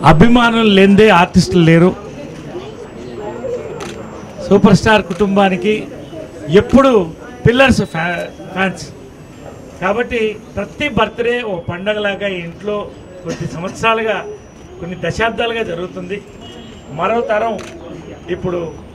అభిమానులు లేనిదే ఆర్టిస్టులు లేరు సూపర్ స్టార్ కుటుంబానికి ఎప్పుడు పిల్లర్స్ ఫ్యా ఫ్యాన్స్ కాబట్టి ప్రతి బర్త్డే ఓ పండగలాగా ఈ ఇంట్లో కొన్ని సంవత్సరాలుగా కొన్ని దశాబ్దాలుగా జరుగుతుంది మరో తరం ఇప్పుడు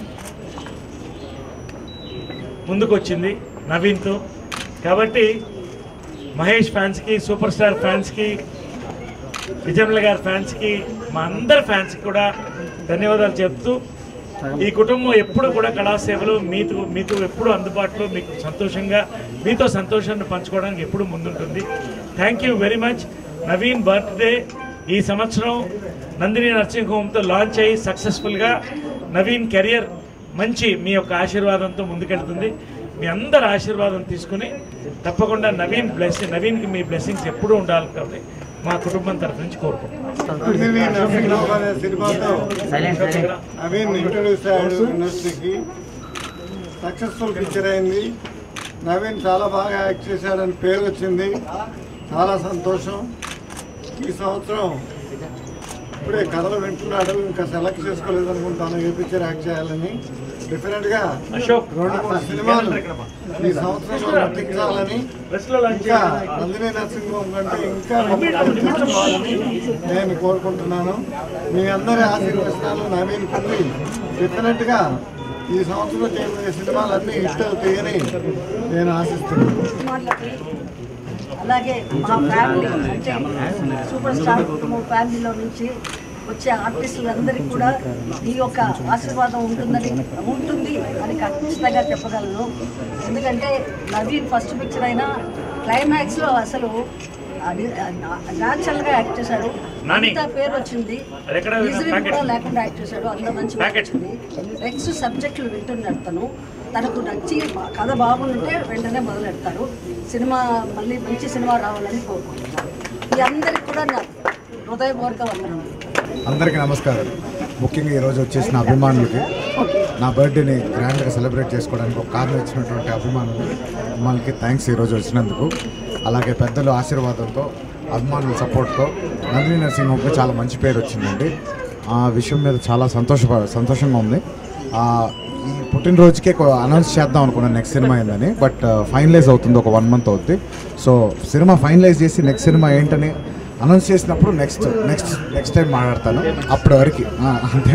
ముందుకొచ్చింది నవీన్తో కాబట్టి మహేష్ ఫ్యాన్స్కి సూపర్ స్టార్ ఫ్యాన్స్కి విజయమల గారి ఫ్యాన్స్కి మా అందరి ఫ్యాన్స్కి కూడా ధన్యవాదాలు చెప్తూ ఈ కుటుంబం ఎప్పుడు కూడా కళాసేవలు మీతో మీతో ఎప్పుడు అందుబాటులో మీకు సంతోషంగా మీతో సంతోషాన్ని పంచుకోవడానికి ఎప్పుడు ముందుంటుంది thank you very much Naveen birthday ఈ సంవత్సరం నందిని నర్సింగ్ హోమ్తో లాంచ్ అయ్యి సక్సెస్ఫుల్గా నవీన్ కెరియర్ మంచి మీ యొక్క ఆశీర్వాదంతో ముందుకెళ్తుంది మీ అందరి ఆశీర్వాదం తీసుకుని తప్పకుండా నవీన్ బ్లెస్సింగ్ నవీన్కి మీ బ్లెస్సింగ్స్ ఎప్పుడూ ఉండాలి కాబట్టి మా కుటుంబం తరఫు నుంచి కోరుకుంటున్నాం నందిని నరసింహ అనే సినిమాతో నవీన్ ఇంట్రొడ్యూస్ అయ్యాడు ఇండస్ట్రీకి సక్సెస్ఫుల్ పిక్చర్ అయింది నవీన్ చాలా బాగా యాక్ట్ చేశాడని పేరు వచ్చింది చాలా సంతోషం ఈ సంవత్సరం ఇప్పుడే కథలు వింటున్నాడు ఇంకా సెలెక్ట్ చేసుకోలేదు అనుకుంటాను ఏ పిక్చర్ యాక్ట్ చేయాలని డిఫరెంట్గా అశోక్ రెండు మూడు సినిమాలు ఈ సంవత్సరంలో నటించాలని ప్రెస్లో లాంచ్ ఇంకా నందిని నరసింహం కంటే ఇంకా గొప్పగా తీసుకోవాలని నేను కోరుకుంటున్నాను మీ అందరి ఆశీర్వచనాలు నవీన్ కుంది డెఫినెట్గా ఈ సంవత్సరం చేయబోయే సినిమాలన్నీ హిట్ అవుతాయని నేను ఆశిస్తున్నాను సినిమాలకి అలాగే మా ఫ్యామిలీ అంటే సూపర్ స్టార్ కుటుంబం ఫ్యామిలీలో నుంచి వచ్చే ఆర్టిస్టులందరికీ కూడా ఈ యొక్క ఆశీర్వాదం ఉంటుందని ఉంటుంది అని ఖచ్చితంగా చెప్పగలను ఎందుకంటే నవీన్ ఫస్ట్ పిక్చర్ అయినా క్లైమాక్స్లో అసలు న్యాచురల్గా యాక్ట్ చేశాడు నాని. అంత పేరు వచ్చింది అది ఎక్కడ Misery packet? కూడా లేకుండా యాక్ట్ చేశాడు అంత మంచి Packet. వచ్చింది నెక్స్ట్ సబ్జెక్టులు వింటున్నాడు తను తనకు నచ్చి కథ బాగుంటే వెంటనే మొదలెడతారు సినిమా మళ్ళీ మంచి సినిమా రావాలని కోరుకుంటున్నాను మీ అందరికి కూడా నా హృదయపూర్వక వందనం అందరికీ నమస్కారం ముఖ్యంగా ఈరోజు వచ్చేసిన అభిమానులకి నా బర్త్డేని గ్రాండ్గా సెలబ్రేట్ చేసుకోవడానికి ఒక కారణం ఇచ్చినటువంటి అభిమానులు అభిమానులకి థ్యాంక్స్ ఈరోజు వచ్చినందుకు అలాగే పెద్దల ఆశీర్వాదంతో అభిమానుల సపోర్ట్తో నందిని నర్సింగ్ హోమ్కి చాలా మంచి పేరు వచ్చిందండి ఆ విషయం మీద చాలా సంతోష సంతోషంగా ఉంది ఆ, ఈ పుట్టినరోజుకే అనౌన్స్ చేద్దాం అనుకున్నాను నెక్స్ట్ సినిమా ఏందని బట్ ఫైనలైజ్ అవుతుంది ఒక వన్ మంత్ అవుతుంది సో సినిమా ఫైనలైజ్ చేసి నెక్స్ట్ సినిమా ఏంటని అనౌన్స్ చేసినప్పుడు నెక్స్ట్ నెక్స్ట్ నెక్స్ట్ టైం మాట్లాడతాను అప్పటి వరకు ఆ, అంతే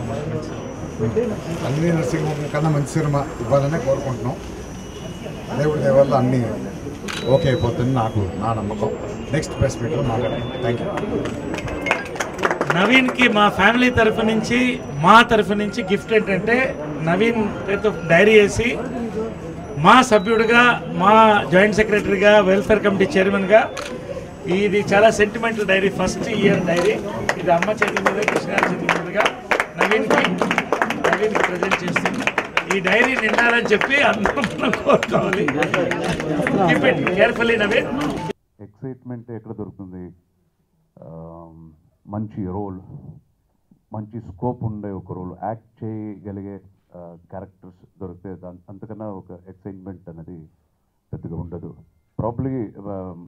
అన్ని నర్సింగ్ హోమ్ కన్నా మంచి సినిమా ఇవ్వాలనే కోరుకుంటున్నాం దేవుడి దయ వల్ల అన్నీ ఓకే అయిపోతుంది నాకు నా నమ్మకం నెక్స్ట్ ప్రెస్ మీట్లో మాట్లాడతాను థ్యాంక్ యూ నవీన్కి మా ఫ్యామిలీ తరఫు నుంచి మా తరఫు నుంచి గిఫ్ట్ ఏంటంటే నవీన్ పేరుతో డైరీ వేసి మా సభ్యుడిగా మా జాయింట్ సెక్రటరీగా వెల్ఫేర్ కమిటీ చైర్మన్గా ఇది చాలా sentimental diary first year diary ఇది అమ్మ చేతి మీద కృష్ణ చేతి మీదుగా నవీన్కి నవీన్కి ప్రజెంట్ చేస్తుంది ఈ డైరీ నిండాలని చెప్పి అందరూ మనం కోరుకోవాలి keep it carefully Naveen excitement ఎక్కడ దొరుకుతుంది ఆ, మంచి రోల్ మంచి స్కోప్ ఉండే ఒక రోల్ యాక్ట్ చేయగలిగే క్యారెక్టర్స్ దొరికితే దాని అంతకన్నా ఒక ఎక్సైట్మెంట్ అనేది పెద్దగా ఉండదు ప్రాబ్లీ